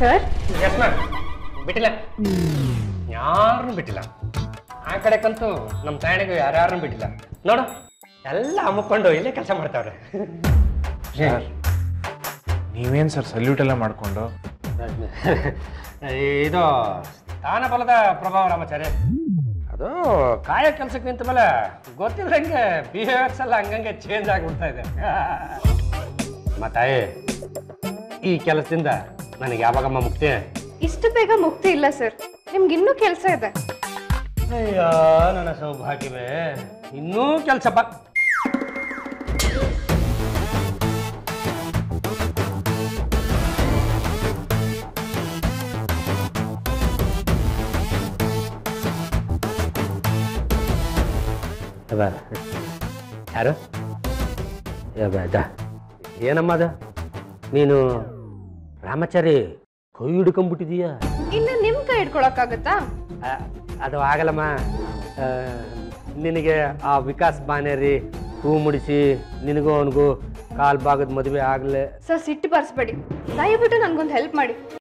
sir yes ma'am ಬಿಟ್ಟಿಲ್ಲ ಯಾರನ್ನೂ ಬಿಟ್ಟಿಲ್ಲ ಆ ಕಡೆಕಂತೂ ನಮ್ಮ ತಾಯಣಿಗೂ ಯಾರ್ಯಾರನ್ನೂ ಬಿಟ್ಟಿಲ್ಲ ನೋಡು ಎಲ್ಲ ಅಮ್ಮಕೊಂಡು ಇಲ್ಲೇ ಕೆಲಸ ಮಾಡ್ತಾವ್ರೆ ಸರ್ ನೀವೇನು ಸರ್ ಸಲ್ಯೂಟ್ ಎಲ್ಲ ಮಾಡಿಕೊಂಡು ಇದು ಸ್ಥಾನಬಲದ ಪ್ರಭಾವ ರಾಮಾಚಾರ್ಯ ಅದು ಕಾಯ ಕೆಲಸಕ್ಕೆ ನಿಂತ ಮೇಲೆ ಗೊತ್ತಿಲ್ಲದಂಗೆ ಬಿಹೇವಿಯರ್ಸ್ ಎಲ್ಲ ಹಂಗಂಗೆ ಚೇಂಜ್ ಆಗಿಬಿಡ್ತಾ ಇದೆ ಮತ್ತಾಯಿ ಈ ಕೆಲಸದಿಂದ ನನಗೆ ಯಾವಾಗಮ್ಮ ಮುಕ್ತಿ ಇಷ್ಟು ಬೇಗ ಮುಕ್ತಿ ಇಲ್ಲ ಸರ್ ನಿಮ್ಗೆ ಇನ್ನೂ ಕೆಲಸ ಇದೆ ಅಯ್ಯೋ ನನ್ನ ಸೌಭಾಗ್ಯವೇ ಇನ್ನೂ ಕೆಲಸ ಬ ಅದ ಯಾರು ಅದ ಅದ ಏನಮ್ಮ ಅದ ನೀನು ರಾಮಾಚಾರಿ ಕೈ ಹಿಡ್ಕೊಂಬಿಟ್ಟಿದೀಯ ಇನ್ನು ನಿಮ್ ಕೈ ಇಟ್ಕೊಳಕ್ಕಾಗತ್ತಾ ಆ, ಅದು ಆಗಲ್ಲಮ್ಮ ಆ, ನಿನಗೆ ಆ ವಿಕಾಸ್ ಬಾನೇರಿ ಹೂ ಮುಡಿಸಿ ನಿನಗೂ ಅವನಿಗೂ ಕಾಲ್ ಭಾಗದ ಮದುವೆ ಆಗಲೇ ಸರ್ ಸಿಟ್ಟು ಬರ್ಸ್ಬೇಡಿ ದಯವಿಟ್ಟು ನನ್ಗೊಂದು ಹೆಲ್ಪ್ ಮಾಡಿ